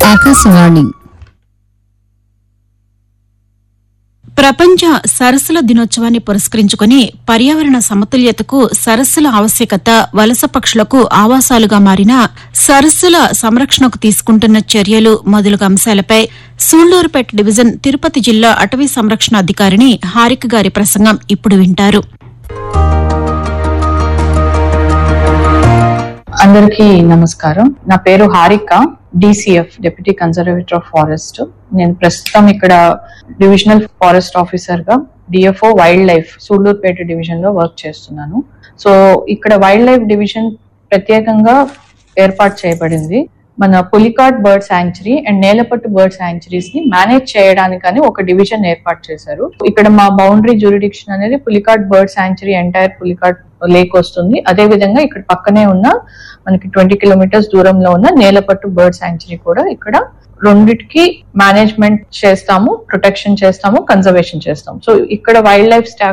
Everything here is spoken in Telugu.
ఆకాశవాణి ప్రపంచ సరస్సుల దినోత్సవాన్ని పురస్కరించుకుని పర్యావరణ సమతుల్యతకు సరస్సుల ఆవశ్యకత వలస పక్షులకు ఆవాసాలుగా మారిన సరస్సుల సంరక్షణకు తీసుకుంటున్న చర్యలు మొదలగు అంశాలపై సూళ్లూరుపేట డివిజన్ తిరుపతి జిల్లా అటవీ సంరక్షణ అధికారిని హారిక గారి ప్రసంగం ఇప్పుడు వింటారు అందరికీ నమస్కారం నా పేరు Harika DCF deputy conservator of forest నేను ప్రస్తుతం ఇక్కడ డివిజనల్ ఫారెస్ట్ ఆఫీసర్ గా DFO wildlife Sullurpeta division లో వర్క్ చేస్తున్నాను సో ఇక్కడ వైల్డ్ లైఫ్ డివిజన్ ప్రత్యేకంగా ఏర్పాటు చేయబడింది మన Pulicat bird sanctuary and Nelapattu bird sanctuaries ని మేనేజ్ చేయడానికని ఒక డివిజన్ ఏర్పాటు చేశారు ఇక్కడ మా బౌండరీ జ్యూరిడిక్షన్ అనేది Pulicat bird sanctuary entire Pulicat lake వస్తుంది అదే విధంగా ఇక్కడ పక్కనే ఉన్న మనకి ట్వంటీ కిలోమీటర్స్ దూరంలో ఉన్న నేలపట్టు బర్డ్ శాంక్చురీ కూడా ఇక్కడ రెండిటికి మేనేజ్మెంట్ చేస్తాము ప్రొటెక్షన్ చేస్తాము కన్జర్వేషన్ చేస్తాము సో ఇక్కడ వైల్డ్ లైఫ్ స్టాఫ్